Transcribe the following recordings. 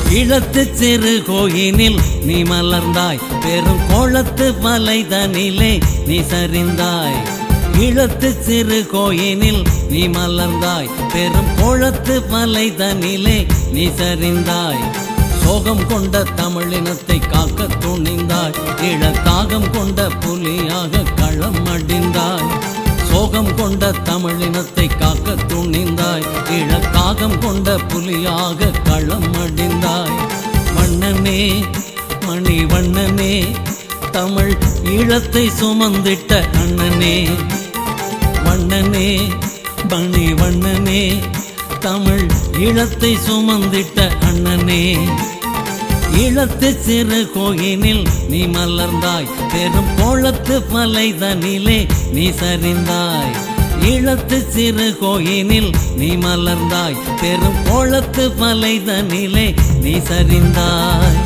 ஈழத்து சிறு கோயினில் நீ மலர்ந்தாய் பெரும் கோலத்து மலைதனிலே நீ சரிந்தாய் ஈழத்து சிறு கோயினில் நீ மலர்ந்தாய் பெரும் கோலத்து மலைதனிலே நீ சரிந்தாய் சோகம் கொண்ட தமிழினத்தை காக்க துணிந்தாய் ஈழத்தாகம் கொண்ட புலியாக களம் அடிந்தாய் சோகம் கொண்ட தமிழினத்தை காக்க துணிந்தாய் ஈழத்தாகம் கொண்ட புலியாக களம் அடிந்தாய் மன்னனே மணி வண்ணனே தமிழ் ஈழத்தை சுமந்திட்ட அண்ணனே வண்ணனே மணி வண்ணனே தமிழ் ஈழத்தை சுமந்திட்ட அண்ணனே ஈழத்து சிறு கோயினில் நீ மலர்ந்தாய் பெரும் கோலத்து மலைதனிலே நீ சரிந்தாய் ஈழத்து சிறு கோயினில் நீ மலர்ந்தாய் பெரும் கோலத்து மலைதனிலே நீ சரிந்தாய்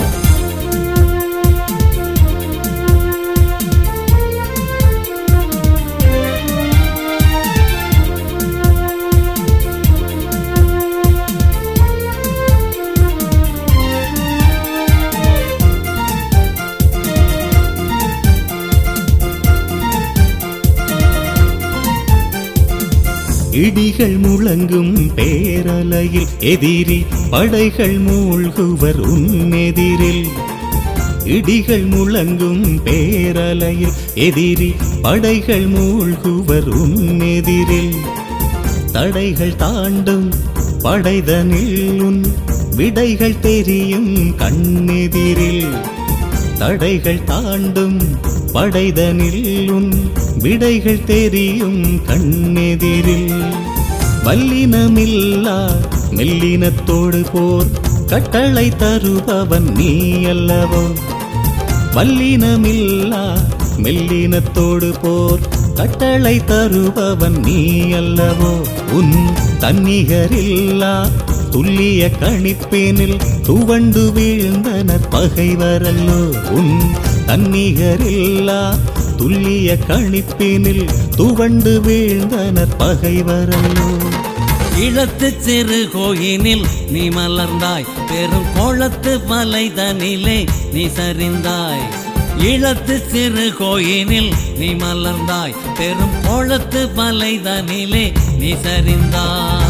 இடிகள் முழங்கும் பேரலையில் எதிரி படைகள் மூழ்குவர் உன்னெதிரில் இடிகள் முழங்கும் பேரலையில் எதிரி படைகள் மூழ்குவர் உன்னெதிரில் தடைகள் தாண்டும் படைதனில் உன் விடைகள் தெரியும் கண்ணெதிரில் தடைகள் தாண்டும் படைதனில் உன் விடைகள் தெரியும் கண்ணெதிரில் வல்லினமில்லா மெல்லினத்தோடு போர் கட்டளை தருபவன் நீ அல்லவோ வல்லினமில்லா மெல்லினத்தோடு போர் கட்டளை தருபவன் நீ அல்லவோ உன் தன்னிகரில்லா துல்லிய கணிப்பேனில் துவண்டு வீழ்ந்தனர் பகைவரல்லோ உன் தன்னிகரில்லா துல்லிய கணிப்பேனில் துவண்டு வீழ்ந்தனர் பகைவரல்லோ ஈழத்து சிறு கோயினில் நீ மலர்ந்தாய் பெரும் கோலத்து மலைதனிலே நீ சரிந்தாய் ஈழத்து சிறு கோயினில் நீ மலர்ந்தாய் பெரும் கோலத்து மலைதனிலே நீ சரிந்தாய்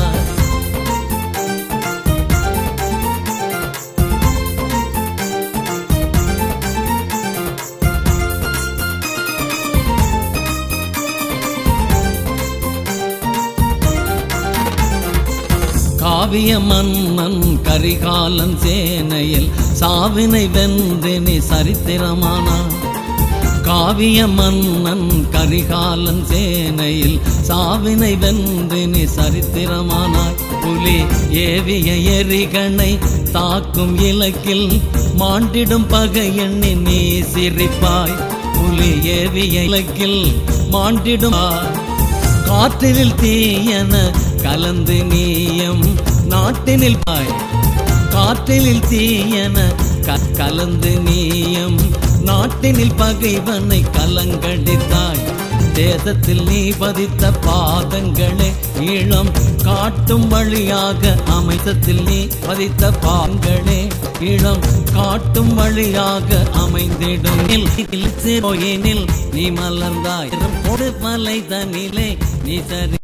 காவிய மன்னன் கரிகாலன் சேனையில் சாவினை வென்று நீ சரித்திரமானான் காவிய மன்னன் கரிகாலன் சேனையில் சாவினை வென்று நீ சரித்திரமானாய் புலி ஏவிய எரிகணை தாக்கும் இலக்கில் மாண்டிடும் பகை எண்ணி நீ சிரிப்பாய் புலி ஏவிய இலக்கில் மாண்டிடும் காற்றினில் தீயன கலந்து நீயம் நாட்டினில் பாய் காற்றினில் தீயன க- கலந்து நீயம் நாட்டினில் பகைவனை கலங்கடித்தாய் தேசத்தில் நீ பதித்த பாதங்களே ஈழம் காட்டும் வழியாக அமைத்தத்தில் நீ பதித்த பாங்களே ஈழம் காட்டும் வழியாக அமைந்திடும் சிறுகோயினில் நீ மலர்ந்தாய் ஒரு மலை தனிலே நீ சரி